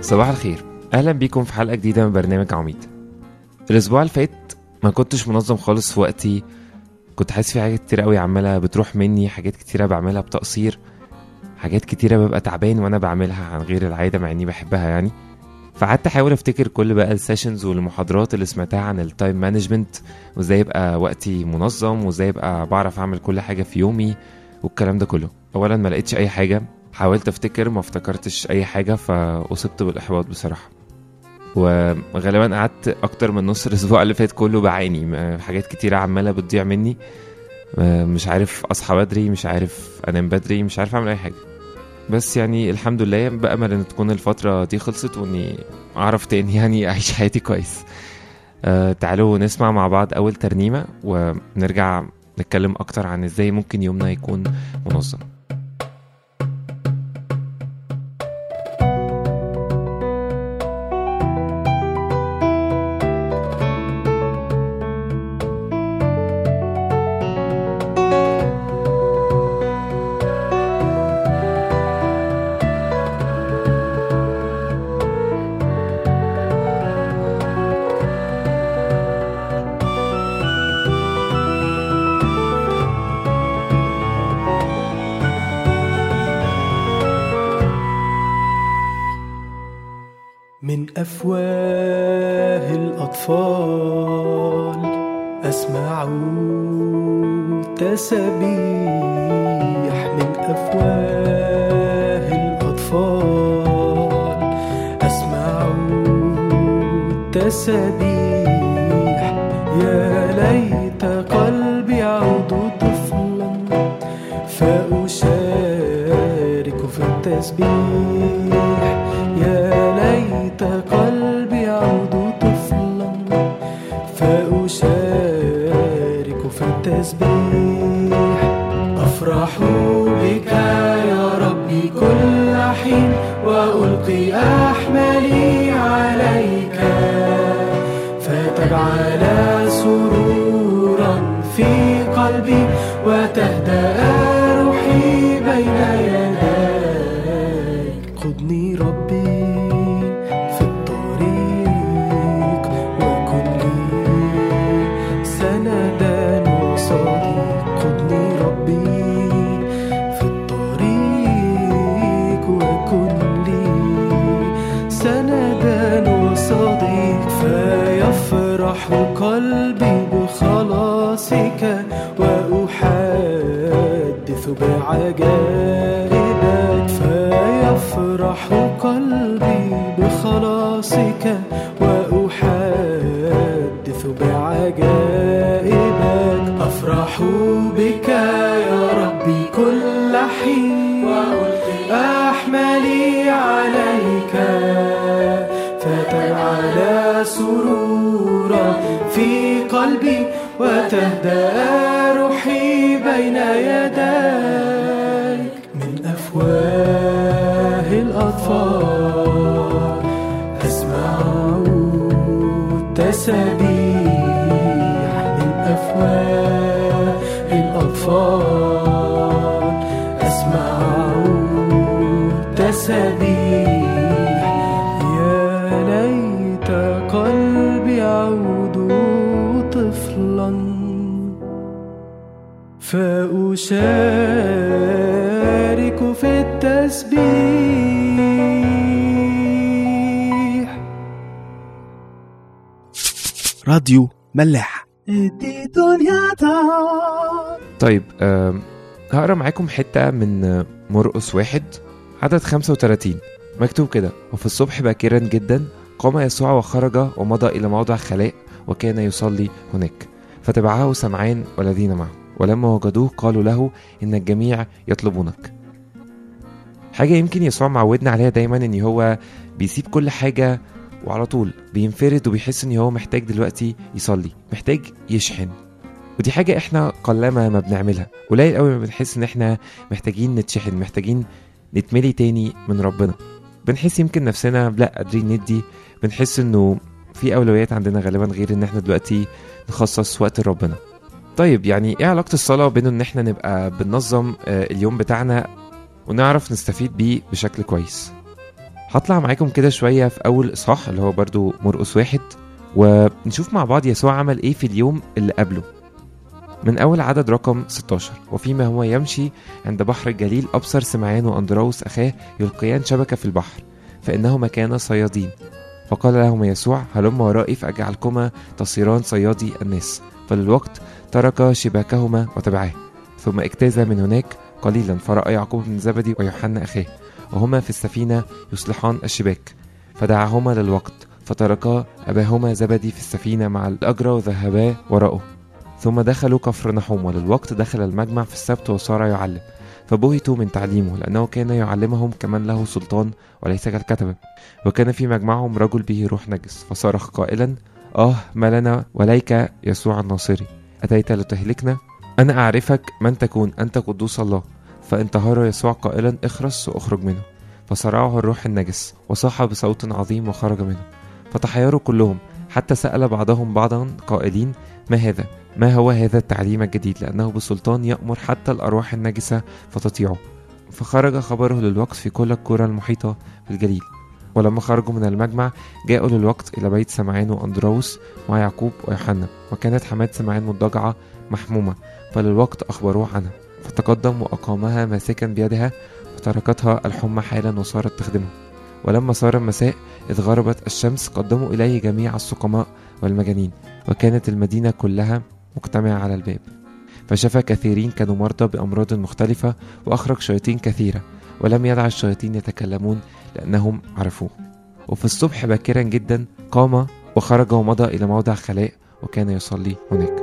صباح الخير اهلا بيكم في حلقه جديده من برنامج عميد الاسبوع اللي فات ما كنتش منظم خالص في وقتي كنت حاسس في حاجات كتير قوي عماله بتروح مني حاجات كتيره بعملها بتقصير حاجات كتيره ببقى تعبان وانا بعملها عن غير العاده مع اني بحبها يعني فقعدت احاول افتكر كل بقى السيشنز والمحاضرات اللي سمعتها عن التايم مانجمنت وازاي يبقى وقتي منظم وازاي يبقى بعرف اعمل كل حاجه في يومي والكلام ده كله اولا ما لقيتش اي حاجه حاولت افتكر ما افتكرتش اي حاجه فاصبت بالاحباط بصراحه وغالبا قعدت اكتر من نص الاسبوع اللي فات كله بعاني م- حاجات كتيره عماله بتضيع مني م- مش عارف اصحى بدري مش عارف انام بدري مش عارف اعمل اي حاجه بس يعني الحمد لله بأمل ان تكون الفتره دي خلصت واني اعرف تاني يعني اعيش حياتي كويس أه تعالوا نسمع مع بعض اول ترنيمه ونرجع نتكلم اكتر عن ازاي ممكن يومنا يكون منظم من أفواه الأطفال أسمع تسبيح من أفواه الأطفال أسمع تسبيح يا ليت قلبي يعود طفلا فأشارك في التسبيح يا ليت قلبي يعود طفلا فأشارك في التسبيح أفرح بك يا ربي كل حين وألقي أحملي عليك فتجعل سرورا في قلبي وتهدأ روحي بين يديك خذني ربي في الطريق وكن لي سندا وصديق خذني ربي في الطريق وكن لي سندا وصديق فيفرح قلبي بخلاصك وأحدث بعجائبك فيفرح قلبي بخلاصك وأحدث بعجائبك أفرح بك يا ربي كل حين وألقي أحملي عليك فتجعل سرورا في قلبي وتهدأ روحي بين يديك من أفواه الأطفال أسمع التسبيح من أفواه الأطفال أسمع التسبيح يا ليت قلبي يعود طفلا فأشارك في التسبيح راديو ملاح دي دنيا طيب آم، هقرا معاكم حتة من آه، مرقس واحد عدد 35 مكتوب كده وفي الصبح باكرا جدا قام يسوع وخرج ومضى إلى موضع خلاء وكان يصلي هناك فتبعه سمعان والذين معه ولما وجدوه قالوا له إن الجميع يطلبونك حاجة يمكن يسوع معودنا عليها دايما إن هو بيسيب كل حاجة وعلى طول بينفرد وبيحس إن هو محتاج دلوقتي يصلي محتاج يشحن ودي حاجة احنا قلما ما بنعملها قليل قوي ما بنحس ان احنا محتاجين نتشحن محتاجين نتملي تاني من ربنا بنحس يمكن نفسنا لا قادرين ندي بنحس انه في اولويات عندنا غالبا غير ان احنا دلوقتي نخصص وقت لربنا طيب يعني ايه علاقة الصلاة بين ان احنا نبقى بننظم آه، اليوم بتاعنا ونعرف نستفيد بيه بشكل كويس هطلع معاكم كده شوية في أول إصحاح اللي هو برضو مرقس واحد ونشوف مع بعض يسوع عمل إيه في اليوم اللي قبله من أول عدد رقم 16 وفيما هو يمشي عند بحر الجليل أبصر سمعان وأندراوس أخاه يلقيان شبكة في البحر فإنهما كانا صيادين فقال لهما يسوع هلم ورائي فأجعلكما تصيران صيادي الناس فللوقت ترك شباكهما وتبعاه ثم اجتاز من هناك قليلا فرأى يعقوب بن زبدي ويوحنا أخاه وهما في السفينة يصلحان الشباك فدعاهما للوقت فتركا أباهما زبدي في السفينة مع الأجرة وذهبا وراءه ثم دخلوا كفر نحوم وللوقت دخل المجمع في السبت وصار يعلم فبهتوا من تعليمه لأنه كان يعلمهم كمن له سلطان وليس كالكتبة وكان في مجمعهم رجل به روح نجس فصرخ قائلا آه ما لنا وليك يسوع الناصري أتيت لتهلكنا أنا أعرفك من تكون أنت قدوس الله فانتهر يسوع قائلا اخرس واخرج منه فصرعه الروح النجس وصاح بصوت عظيم وخرج منه فتحيروا كلهم حتى سأل بعضهم بعضا قائلين ما هذا ما هو هذا التعليم الجديد لأنه بسلطان يأمر حتى الأرواح النجسة فتطيعه فخرج خبره للوقت في كل القرى المحيطة في الجليل ولما خرجوا من المجمع جاءوا للوقت إلى بيت سمعان وأندراوس مع يعقوب ويوحنا وكانت حماة سمعان مضجعة محمومة فللوقت أخبروه عنها فتقدم وأقامها ماسكا بيدها فتركتها الحمى حالا وصارت تخدمه ولما صار المساء إذ غربت الشمس قدموا إليه جميع السقماء والمجانين وكانت المدينة كلها مجتمعة على الباب فشفى كثيرين كانوا مرضى بأمراض مختلفة وأخرج شياطين كثيرة ولم يدع الشياطين يتكلمون لأنهم عرفوه وفي الصبح باكرا جدا قام وخرج ومضى إلى موضع خلاء وكان يصلي هناك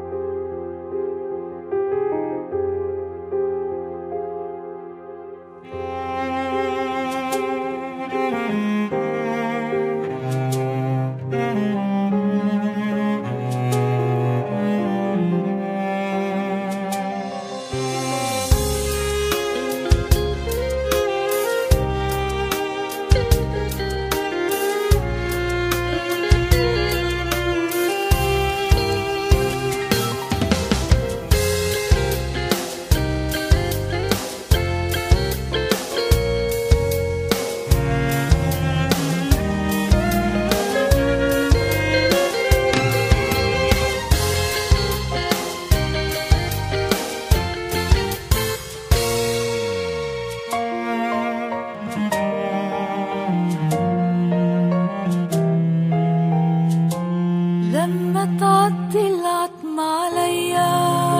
لما تعدي العتمة عليا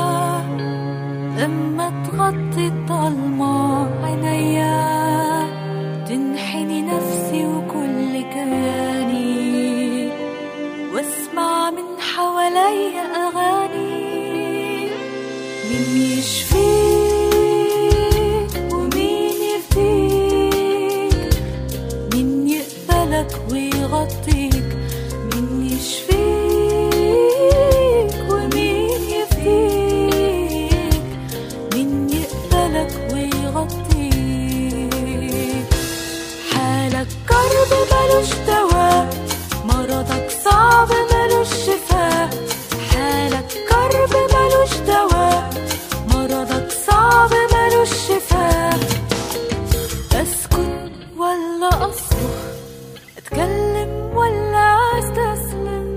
لما تغطي الضلمة عينيا تنحني نفسي وكل كياني واسمع من حواليا أغاني مين يشفيك ومين يفديك مين يقبلك ويغطيك مين يشفيك ومين يفديك مين يقبلك ويغطيك حالك كرب ملوش دواء مرضك صعب ملوش شفاء حالك كرب ملوش دواء مرضك صعب ملوش شفاء اسكت ولا اصرخ اتكلم ولا استسلم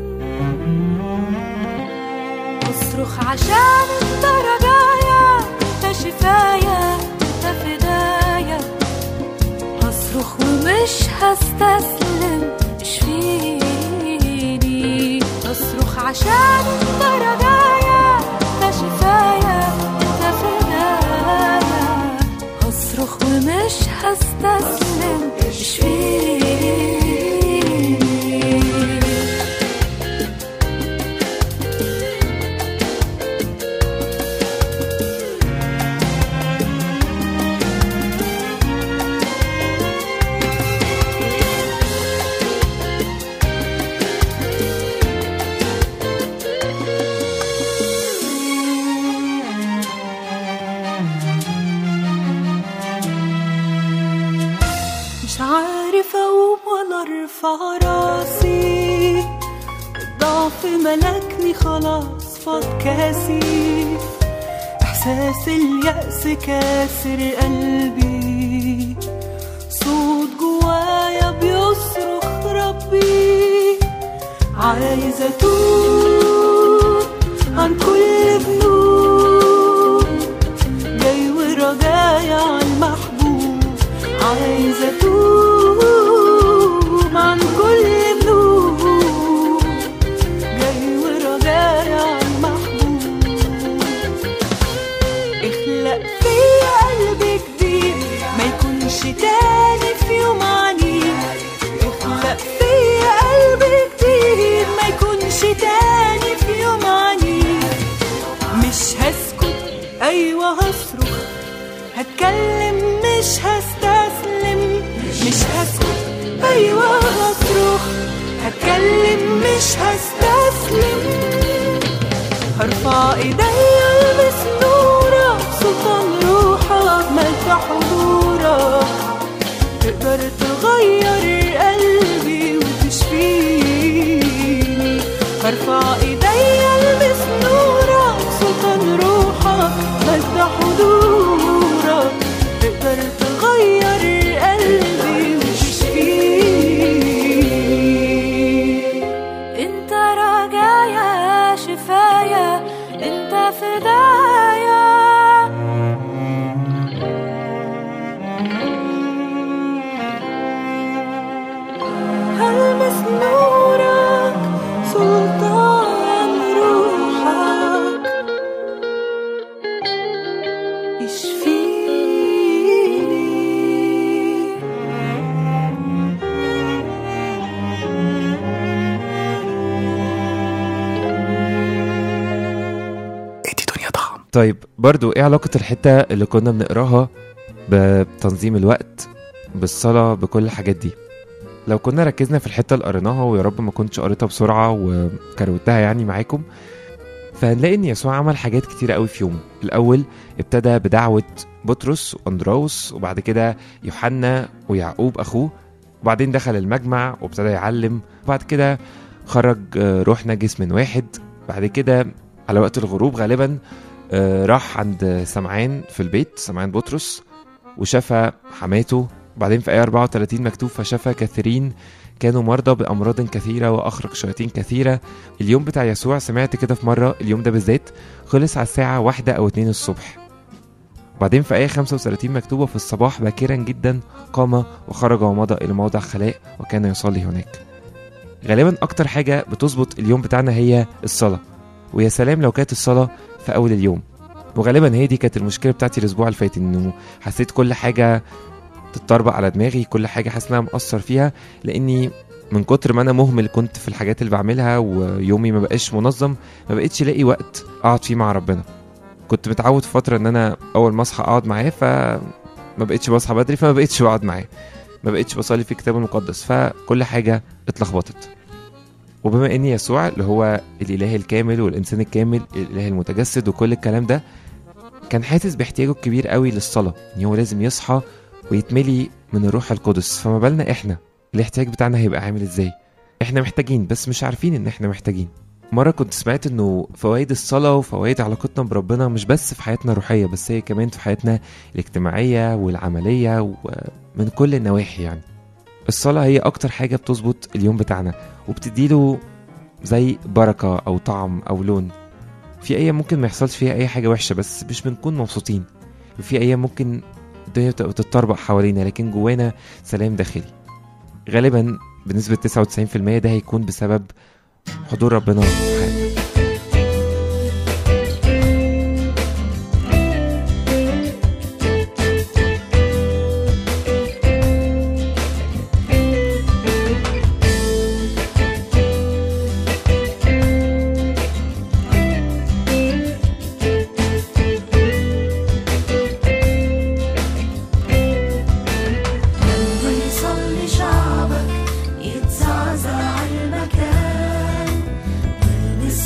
اصرخ عشان انت رجايا انت شفايا انت فدايا هصرخ ومش هستسلم اشفيني اصرخ عشان انت رجايا انت شفايا انت فدايا هصرخ ومش هستسلم اشفيني مش عارف اقوم ولا ارفع راسي الضعف ملكني خلاص فاض كاسي اليأس كاسر قلبي صوت جوا جوايا بيصرخ ربي عايزة أتوب عن كل ذنوب جاي ورجايا عالمحبوب عايزة أتوب عن كل ذنوب جاي ورجايا عالمحبوب اخلق فيا قلب جديد ما يكونش تاني في يوم عنيد اخلق فيا قلب جديد ما يكونش تاني في يوم عنيد مش هسكت ايوه هصرخ هتكلم مش هستسلم مش هسكت ايوه هصرخ هتكلم مش هستسلم هرفع ايديا البس نورك سلطان روحك ملك حضورك تقدر تغير قلبي وتشفيني هرفع ايديا البس نورك سلطان روحك ملك حضورك تقدر تغير قلبي وتشفيني انت رجايا شفايا انت فدايا هلمس نورك سلطان روحك يشفيني ادي دنيا طعم طيب برضو ايه علاقة الحتة اللي كنا بنقراها بتنظيم الوقت بالصلاة بكل الحاجات دي لو كنا ركزنا في الحتة اللي قريناها ويا رب ما كنتش قريتها بسرعة وكروتها يعني معاكم فهنلاقي ان يسوع عمل حاجات كتيرة قوي في يومه الاول ابتدى بدعوة بطرس واندراوس وبعد كده يوحنا ويعقوب اخوه وبعدين دخل المجمع وابتدى يعلم وبعد كده خرج آه، روح نجس من واحد بعد كده على وقت الغروب غالبا آه، راح عند سمعان في البيت سمعان بطرس وشفى حماته بعدين في آية 34 مكتوب فشفى كثيرين كانوا مرضى بأمراض كثيرة وأخرج شياطين كثيرة اليوم بتاع يسوع سمعت كده في مرة اليوم ده بالذات خلص على الساعة واحدة أو اتنين الصبح بعدين في آية 35 مكتوبة في الصباح باكرا جدا قام وخرج ومضى إلى موضع خلاء وكان يصلي هناك غالبا أكتر حاجة بتظبط اليوم بتاعنا هي الصلاة ويا سلام لو كانت الصلاة في أول اليوم وغالبا هي دي كانت المشكلة بتاعتي الأسبوع اللي فات إنه حسيت كل حاجة تتطربق على دماغي كل حاجة حاسس إن أنا مقصر فيها لأني من كتر ما أنا مهمل كنت في الحاجات اللي بعملها ويومي ما بقاش منظم ما بقتش الاقي وقت أقعد فيه مع ربنا كنت متعود في فترة إن أنا أول ما أصحى أقعد معاه فما بقتش بصحى بدري فما بقتش بقعد معاه ما بقتش بصلي في الكتاب المقدس فكل حاجة اتلخبطت وبما ان يسوع اللي هو الاله الكامل والانسان الكامل الاله المتجسد وكل الكلام ده كان حاسس باحتياجه الكبير قوي للصلاه ان هو لازم يصحى ويتملي من الروح القدس فما بالنا احنا الاحتياج بتاعنا هيبقى عامل ازاي احنا محتاجين بس مش عارفين ان احنا محتاجين مرة كنت سمعت انه فوائد الصلاة وفوائد علاقتنا بربنا مش بس في حياتنا الروحية بس هي كمان في حياتنا الاجتماعية والعملية ومن كل النواحي يعني الصلاة هي أكتر حاجة بتظبط اليوم بتاعنا وبتديله زي بركة أو طعم أو لون في أيام ممكن ما يحصلش فيها أي حاجة وحشة بس مش بنكون مبسوطين وفي أيام ممكن الدنيا بتبقى بتتطربق حوالينا لكن جوانا سلام داخلي غالبا بنسبة 99% ده هيكون بسبب حضور ربنا في حياتنا لما يصلي شعبك يتزعزع المكان والمس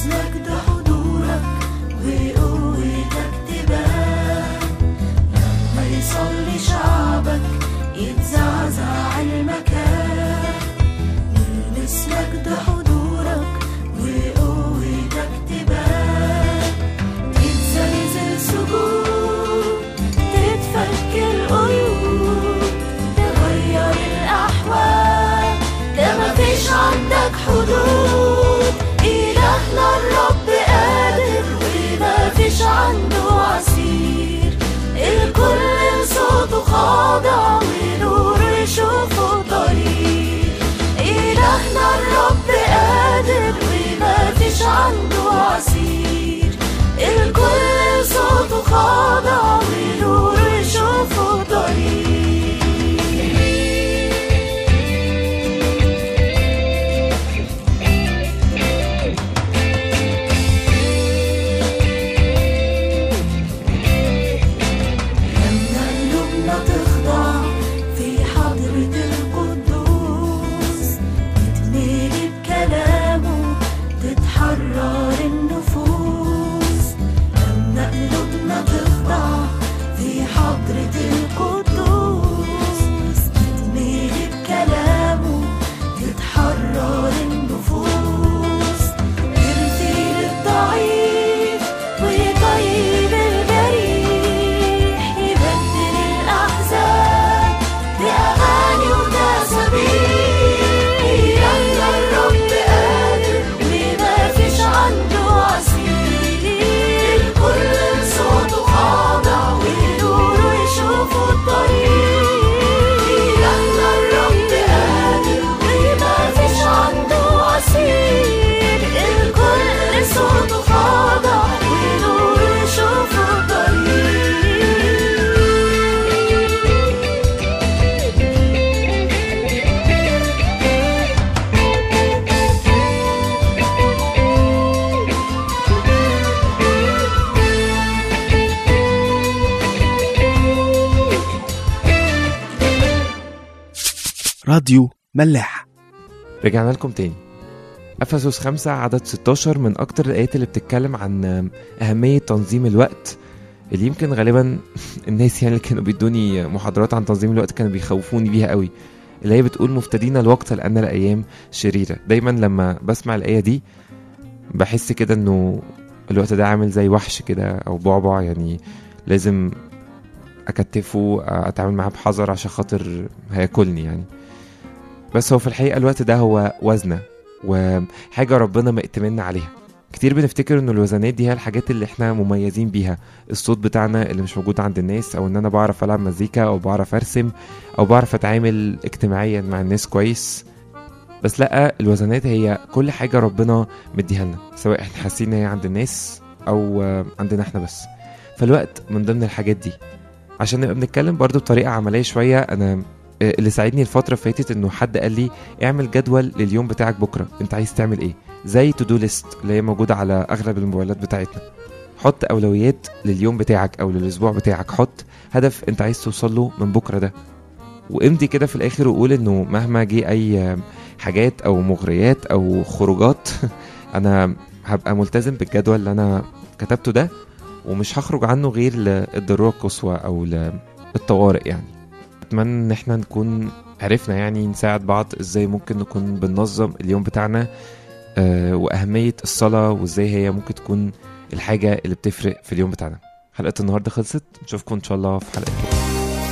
راديو ملاح رجعنا لكم تاني أفسس خمسة عدد 16 من أكتر الآيات اللي بتتكلم عن أهمية تنظيم الوقت اللي يمكن غالبا الناس يعني اللي كانوا بيدوني محاضرات عن تنظيم الوقت كانوا بيخوفوني بيها قوي اللي هي بتقول مفتدين الوقت لأن الأيام شريرة دايما لما بسمع الآية دي بحس كده إنه الوقت ده عامل زي وحش كده أو بعبع يعني لازم أكتفه أتعامل معاه بحذر عشان خاطر هياكلني يعني بس هو في الحقيقة الوقت ده هو وزنة وحاجة ربنا مأتمنا عليها كتير بنفتكر ان الوزنات دي هي الحاجات اللي احنا مميزين بيها الصوت بتاعنا اللي مش موجود عند الناس او ان انا بعرف العب مزيكا او بعرف ارسم او بعرف اتعامل اجتماعيا مع الناس كويس بس لا الوزنات هي كل حاجة ربنا مديها لنا سواء احنا حاسين ان هي عند الناس او آه، عندنا احنا بس فالوقت من ضمن الحاجات دي عشان نبقى بنتكلم برضو بطريقة عملية شوية انا آه، اللي ساعدني الفترة اللي فاتت انه حد قال لي اعمل جدول لليوم بتاعك بكرة انت عايز تعمل ايه زي تو دو ليست اللي هي موجودة على اغلب الموبايلات بتاعتنا حط اولويات لليوم بتاعك او للاسبوع بتاعك حط هدف انت عايز توصل له من بكرة ده وامضي كده في الاخر وقول انه مهما جه اي آه، حاجات او مغريات او خروجات انا هبقى ملتزم بالجدول اللي انا كتبته ده ومش هخرج عنه غير للضروره القصوى او للطوارئ يعني اتمنى ان احنا نكون عرفنا يعني نساعد بعض ازاي ممكن نكون بننظم اليوم بتاعنا آه واهميه الصلاه وازاي هي ممكن تكون الحاجه اللي بتفرق في اليوم بتاعنا حلقه النهارده خلصت نشوفكم ان شاء الله في حلقه بكرة.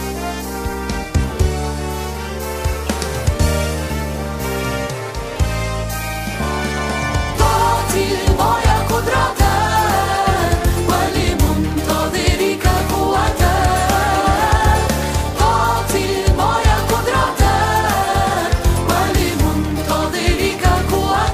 تعطي الماء قدرة ولمنتظرك قوة تعطي الماء قدرة ولمنتظرك قوة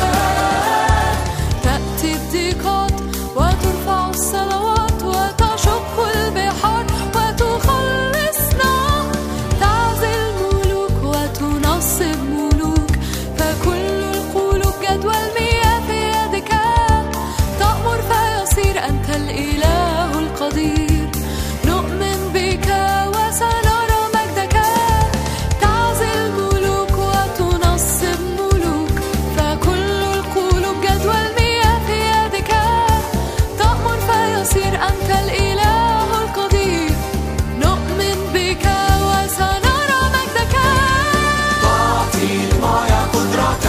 تأتي الضيقات وترفع الصلوات وتشق البحار وتخلصنا تعزل ملوك وتنصب ملوك فكل القلوب جدوى المياه في يدك تأمر فيصير أنت الإله القدير نؤمن بك وسنرى مجدك تعزل ملوك وتنصب ملوك فكل القلوب جدوى المياه في يدك تأمر فيصير أنت الإله القدير نؤمن بك وسنرى مجدك تعطي الماء قدرة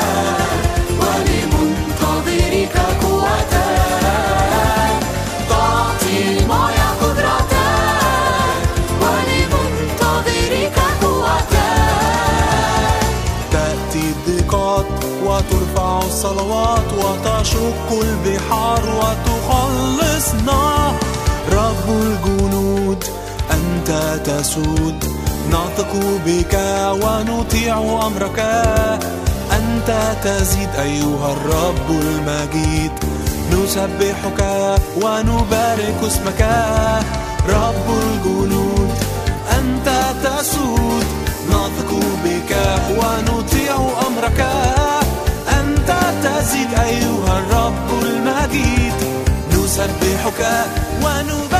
ولمنتظرك قوة تعطي الماء قدرة ولمنتظرك قوة تأتي الضيقات وترفع الصلوات وتشق البحار وتخلصنا رب الجنود أنت تسود نثق بك ونطيع أمرك أنت تزيد أيها الرب المجيد نسبحك ونبارك اسمك رب الجنود أنت تسود نثق بك ونطيع أمرك أنت تزيد أيها الرب المجيد نسبحك ونبارك